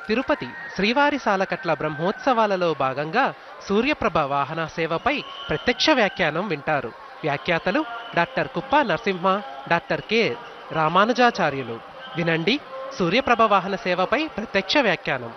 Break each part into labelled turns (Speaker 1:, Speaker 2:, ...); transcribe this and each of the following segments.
Speaker 1: తిరుపతి శ్రీవారి సాలకట్ల బ్రహ్మోత్సవాలలో భాగంగా సూర్యప్రభ వాహన సేవపై ప్రత్యక్ష వ్యాఖ్యానం వింటారు వ్యాఖ్యాతలు డాక్టర్ కుప్ప నరసింహ డాక్టర్ కె రామానుజాచార్యులు వినండి సూర్యప్రభ వాహన సేవపై ప్రత్యక్ష వ్యాఖ్యానం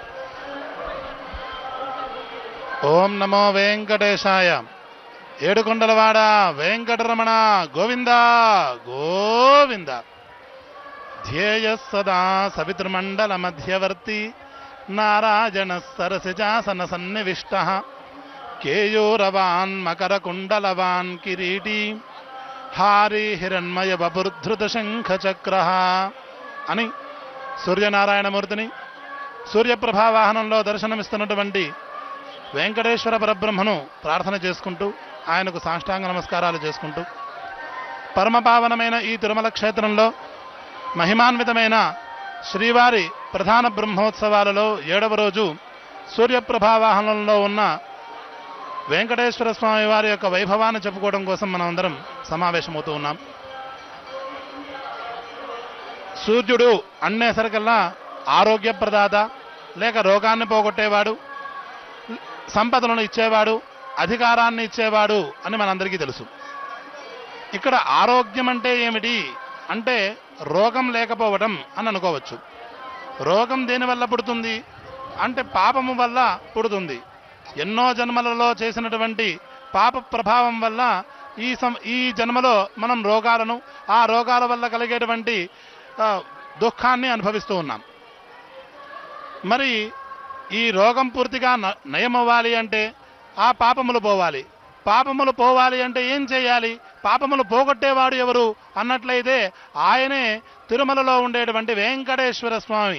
Speaker 2: ఓం నమో వెంకటేశాయ ఏడుకొండలవాడ వెంకటరమణ గోవింద గోవింద ధ్యేయ సదా సవితృమండల మధ్యవర్తి నారాయణ సరసిజాసన సన్నివిష్ట కేయూరవాన్ మకరకుండలవాన్ కిరీటి హారి హిరణ్మయ బపుర్ధృత శంఖ చక్ర అని సూర్యనారాయణమూర్తిని సూర్యప్రభా వాహనంలో దర్శనమిస్తున్నటువంటి వెంకటేశ్వర పరబ్రహ్మను ప్రార్థన చేసుకుంటూ ఆయనకు సాష్టాంగ నమస్కారాలు చేసుకుంటూ పరమపావనమైన ఈ తిరుమల క్షేత్రంలో మహిమాన్వితమైన శ్రీవారి ప్రధాన బ్రహ్మోత్సవాలలో ఏడవ రోజు సూర్యప్రభా వాహనంలో ఉన్న వెంకటేశ్వర స్వామి వారి యొక్క వైభవాన్ని చెప్పుకోవడం కోసం మనం అందరం సమావేశమవుతూ ఉన్నాం సూర్యుడు అన్నేసరికల్లా ఆరోగ్య ప్రదాత లేక రోగాన్ని పోగొట్టేవాడు సంపదలను ఇచ్చేవాడు అధికారాన్ని ఇచ్చేవాడు అని మనందరికీ తెలుసు ఇక్కడ ఆరోగ్యం అంటే ఏమిటి అంటే రోగం లేకపోవడం అని అనుకోవచ్చు రోగం దేని వల్ల పుడుతుంది అంటే పాపము వల్ల పుడుతుంది ఎన్నో జన్మలలో చేసినటువంటి పాప ప్రభావం వల్ల ఈ సం ఈ జన్మలో మనం రోగాలను ఆ రోగాల వల్ల కలిగేటువంటి ఆ, దుఃఖాన్ని అనుభవిస్తూ ఉన్నాం మరి ఈ రోగం పూర్తిగా న- నయమవ్వాలి అంటే ఆ పాపములు పోవాలి పాపములు పోవాలి అంటే ఏం చేయాలి పాపములు పోగొట్టేవాడు ఎవరు అన్నట్లయితే ఆయనే తిరుమలలో ఉండేటువంటి వెంకటేశ్వర స్వామి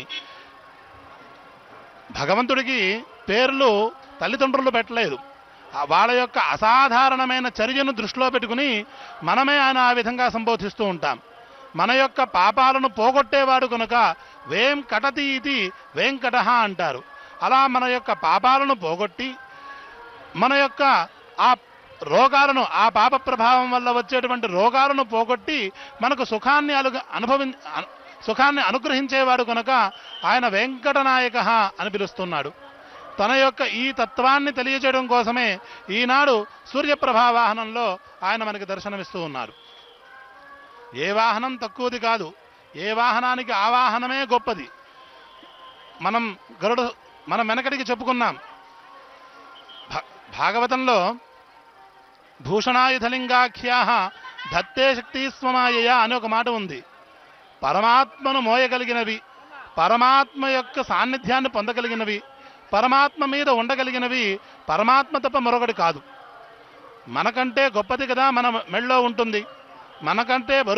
Speaker 2: భగవంతుడికి పేర్లు తల్లిదండ్రులు పెట్టలేదు ఆ వాళ్ళ యొక్క అసాధారణమైన చర్యను దృష్టిలో పెట్టుకుని మనమే ఆయన ఆ విధంగా సంబోధిస్తూ ఉంటాం మన యొక్క పాపాలను పోగొట్టేవాడు కనుక వేం కటతి ఇది వెంకట అంటారు అలా మన యొక్క పాపాలను పోగొట్టి మన యొక్క ఆ రోగాలను ఆ పాప ప్రభావం వల్ల వచ్చేటువంటి రోగాలను పోగొట్టి మనకు సుఖాన్ని అలుగ అనుభవి అను- సుఖాన్ని అనుగ్రహించేవాడు కనుక ఆయన వెంకటనాయక అని పిలుస్తున్నాడు తన యొక్క ఈ తత్వాన్ని తెలియజేయడం కోసమే ఈనాడు సూర్యప్రభా వాహనంలో ఆయన మనకి దర్శనమిస్తూ ఉన్నారు ఏ వాహనం తక్కువది కాదు ఏ వాహనానికి ఆ వాహనమే గొప్పది మనం గరుడు మనం వెనకటికి చెప్పుకున్నాం భా- భాగవతంలో భూషణాయుధలింగాఖ్యా దత్తే శక్తి స్వమాయ అని ఒక మాట ఉంది పరమాత్మను మోయగలిగినవి పరమాత్మ యొక్క సాన్నిధ్యాన్ని పొందగలిగినవి పరమాత్మ మీద ఉండగలిగినవి పరమాత్మ తప్ప మరొకటి కాదు మనకంటే గొప్పది కదా మన మెళ్ళో ఉంటుంది మనకంటే బరువు